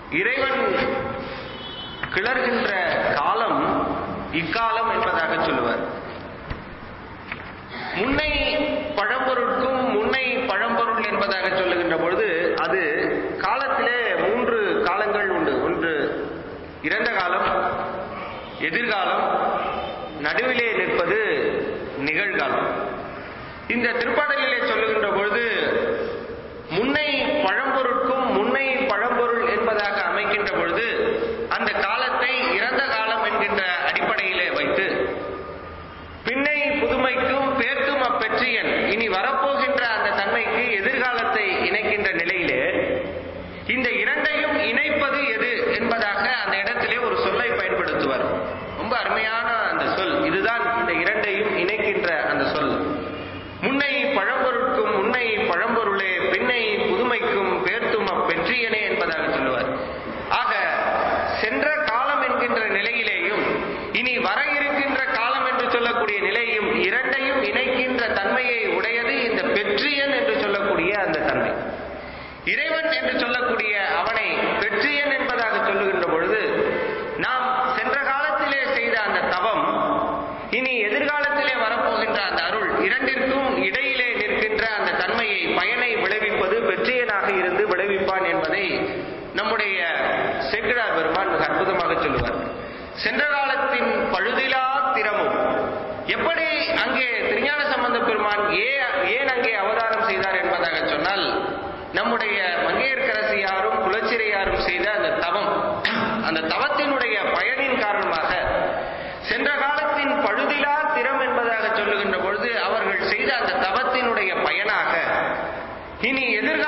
இறைவன் கிளர்கின்ற காலம் இக்காலம் என்பதாக சொல்லுவார் முன்னை பழம்பொருட்கும் முன்னை பழம்பொருள் என்பதாக சொல்லுகின்ற பொழுது அது காலத்திலே மூன்று காலங்கள் உண்டு ஒன்று இறந்த காலம் எதிர்காலம் நடுவிலே நிற்பது நிகழ்காலம் இந்த திருப்பாடலிலே சொல்லுகின்ற பொழுது முன்னை பழம்பொருட்கும் முன்னை பழம்பொருள் என்பதாக அமைக்கின்ற பொழுது அந்த காலத்தை இறந்த காலம் என்கின்ற அடிப்படையிலே வைத்து பின்னை புதுமைக்கும் பேர்த்தும் அப்பெற்றியன் இனி வரப்போகின்ற அந்த தன்மைக்கு எதிர்காலத்தை இணைக்கின்ற நிலையிலே இந்த இரண்டையும் இணைப்பது எது என்பதாக அந்த இடத்திலே ஒரு சொல்லை பயன்படுத்துவார் ரொம்ப அருமையான அந்த சொல் இதுதான் இந்த இரண்டையும் இணைக்கின்ற அந்த சொல் முன்னை பழம்பொருட்கும் முன்னை பழம்பொருளே பின்னை புதுமைக்கும் பேர்த்தும் அப்பெற்றியனே என்பதாக சொல்லுவார் ஆக சென்ற காலம் என்கின்ற நிலையிலேயும் இனி வர இருக்கின்ற காலம் என்று சொல்லக்கூடிய நிலையும் இரண்டையும் இணைக்கின்ற தன்மையை உடையது இந்த பெற்றியன் என்று சொல்லக்கூடிய அந்த தன்மை இறைவன் என்று சொல்லக்கூடிய அவனை பெற்றியன் என்பதாக சொல்லுகின்ற பொழுது நாம் சென்ற காலத்திலே செய்த அந்த தவம் இனி எதிர்காலத்திலே வரப்போகின்ற அந்த அருள் இரண்டிற்கும் இடையிலே நிற்கின்ற அந்த தன்மையை பயனை விளைவிப்பது பெற்றியனாக இருந்து விளைவிப்பான் என்பதை நம்முடைய சேக்கிழார் பெருமான் மிக அற்புதமாக சொல்லுவார் சென்ற காலத்தின் பழுதிலா திறமும் எப்படி அங்கே திருஞான சம்பந்த பெருமான் ஏ ஏன் அங்கே அவதாரம் செய்தார் என்பதாக சொன்னால் நம்முடைய மங்கையர்க்கரசியாரும் குலச்சிரையாரும் செய்த அந்த தவம் அந்த தவத்தினுடைய பயனின் காரணமாக சென்ற காலத்தின் பழுதிலா திறம் என்பதாக சொல்லுகின்ற பொழுது அவர்கள் செய்த அந்த தவத்தினுடைய பயனாக இனி எதிர்கால